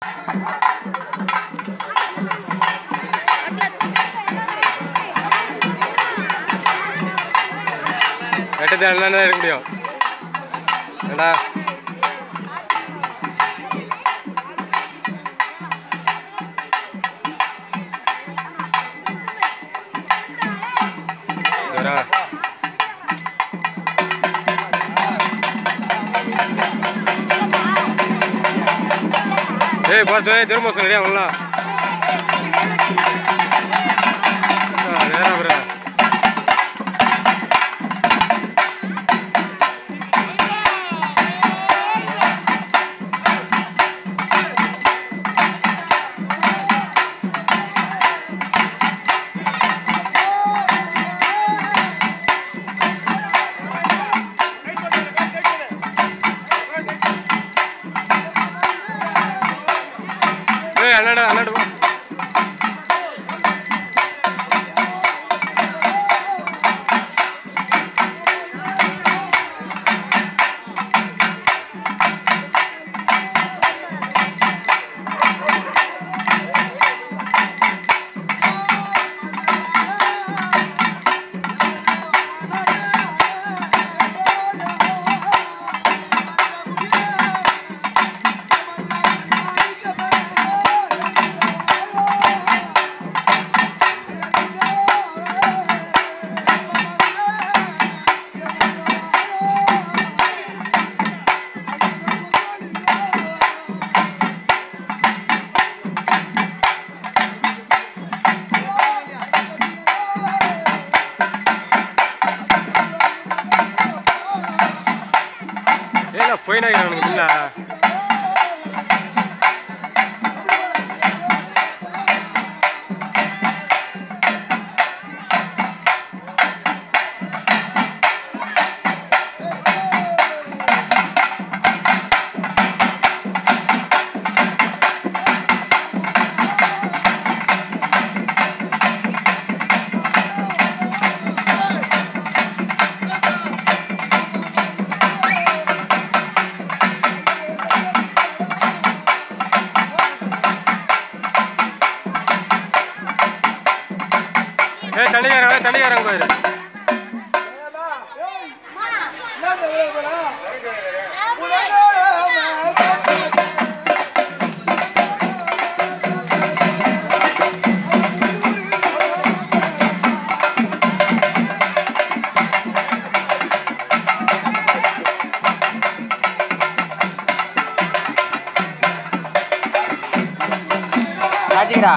வெட்டத்தை அண்ணன் தான் எடுக்க முடியும் ஏடா வரா ஏய் பார்த்து திரும்ப சொல்லியா வரலாம் நேரம் bro. ஏய் அண்ணாடா அண்ணாடு வா ஏன்னா போயினாங்க அவனுக்கு இல்ல ஏ தண்ணிக்காரங்க தண்ணிக்காரங்க போயிரு ராஜிகரா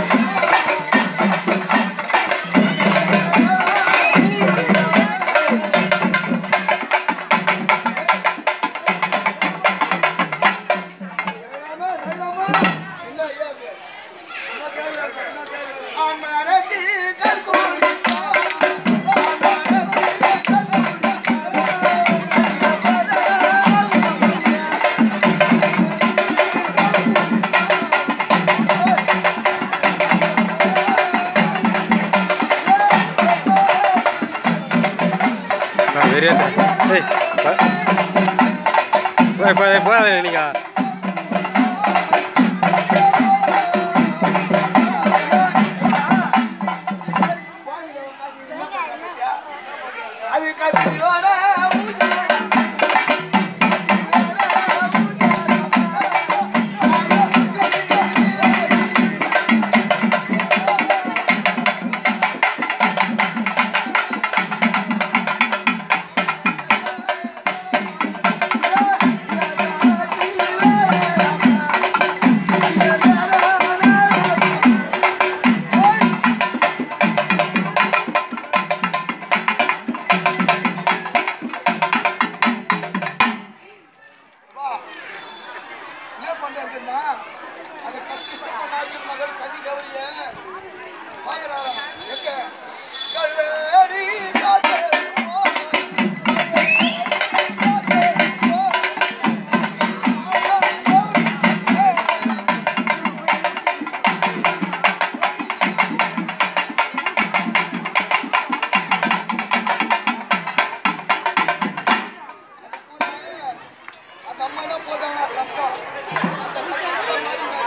நான் வெறியா ஏய் போய் போய் போகாத நீங்க அது கத்தியோட என்ன பண்றதுன்னா அந்த கஷ்டப்பட்ட நாயகன் மகள் கதி கௌரிய சாயராம் எங்க கல்வேரி காத்தே அந்த அம்மா தான் போதாங்க சத்தம் அந்த சத்தம் மாதிரி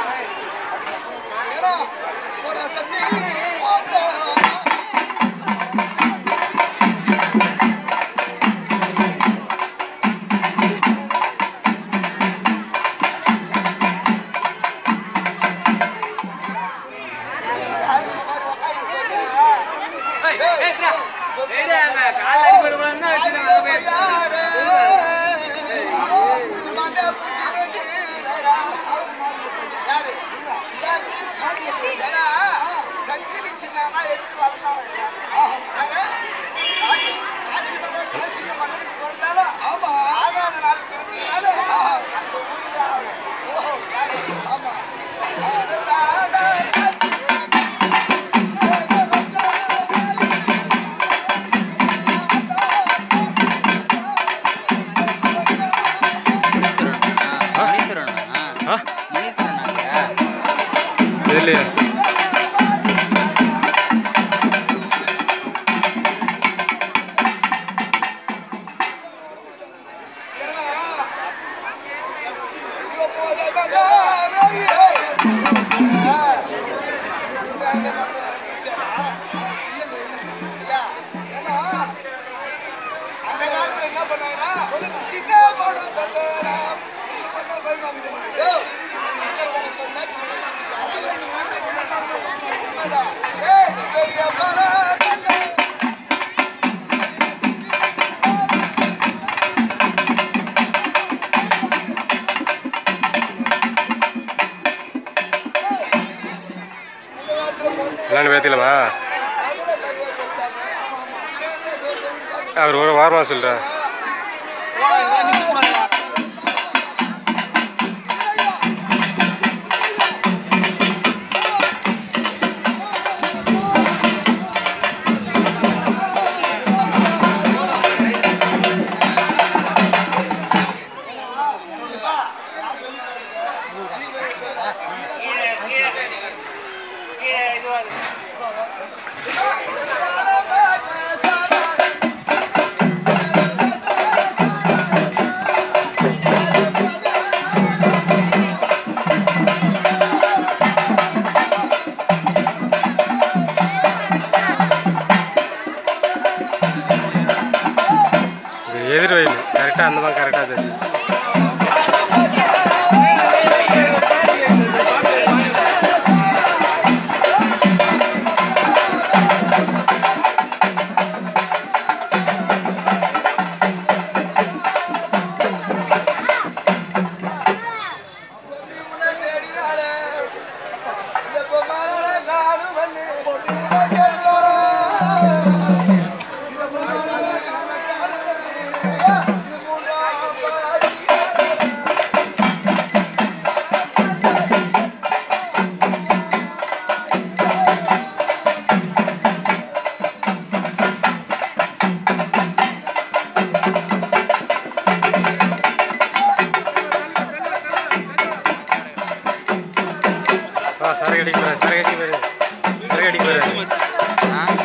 தெரியலையே இங்க போறதா வேறியே. இல்ல, ஏன்னா, அந்த காலத்துல என்ன பண்ணாங்கன்னா, சின்ன பழம் தந்தேனா, சின்ன பழம் தந்தேனா. ஏய், சின்ன பழம் தந்தா சின்ன சின்ன ஏய், பெரிய பழம் தந்தேனா. எல்லாரும் பேத்திக்கலாமா அவர் ஒரு வாரமாக சொல்கிறேன் இது எதிர் வயல் கரெக்டாக அந்த மாதிரி கரெக்டாக தெரியும் ஆ சரக்கு அடிக்க போகிறேன் சரக்கு அடிக்க போகிறேன் சரக்கு அடிக்க போகிறேன்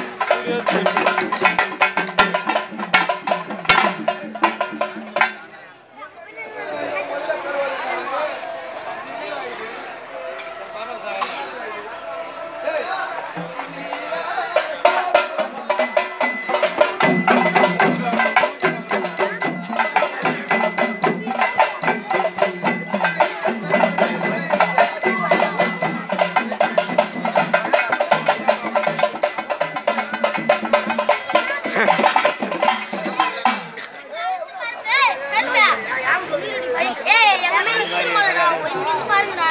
ஏய், கருப்பா. ஏய், எங்க அம்மா இங்க போலடா. இங்க இருந்து பாருங்கடா.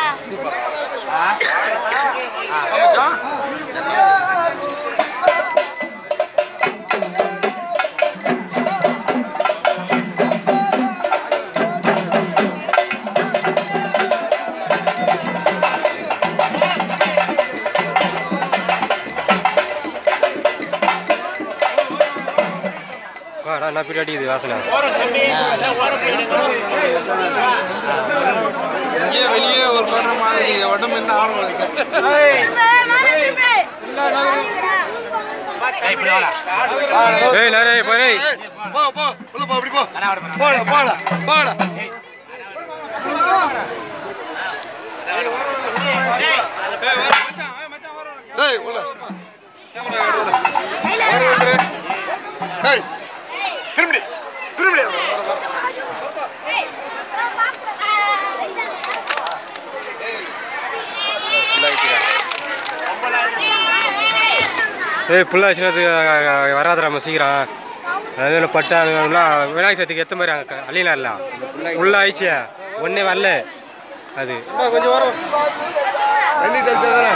வாடா நான் பின்னாடி இது வாசனை இங்கே வெளியே ஒரு பண்ற மாதிரி உடம்பு என்ன ஆளுங்க இருக்கு திரும்ப, மேல திரும்ப. ஏய் நிறைய பாரு போ போ உள்ள போ அப்படி போ போடா போடா போடா ஏய் உள்ள ஏய் திரும்பி திரும்பி ஏய் புல்லா வச்சுனது வராதுடா நம்ம சீக்கிரம் அது பட்டானுலாம் விநாயகர் சதுர்த்திக்கு எத்த மாதிரி அங்கே அழியலாம் இல்லை உள்ள ஆயிடுச்சு ஒன்றே வரல அது கொஞ்சம் வரும் தண்ணி தெளிச்சா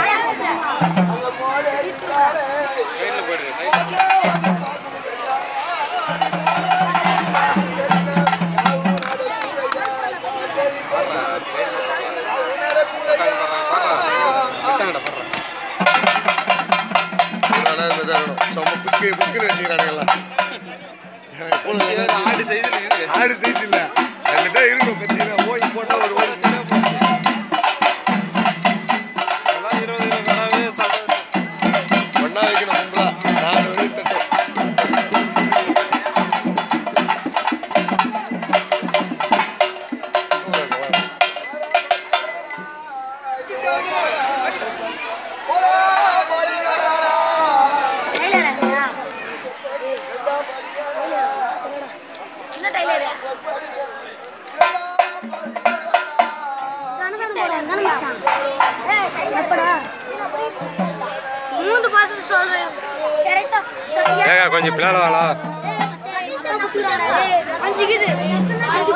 சும்மா புஷ்கு புஷ்குன்னு வச்சுக்கிறானுங்க எல்லாம் ஆடு செய்து ஆடு சைஸ் இல்ல அதுதான் இருக்கும் பத்தினா போய் போட்டா ஒரு ஓடி மூந்து பார்த்து சொல்றேன் கரெக்டா ஏங்க கொஞ்சம் பின்னால் வாழா அஞ்சுக்குது அஞ்சு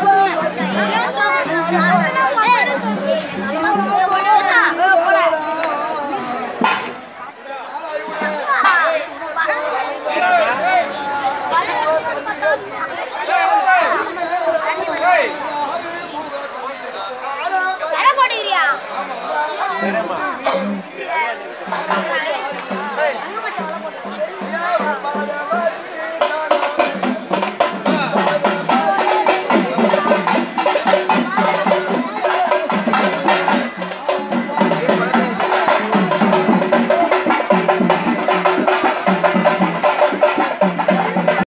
போட்டுக்கிறியா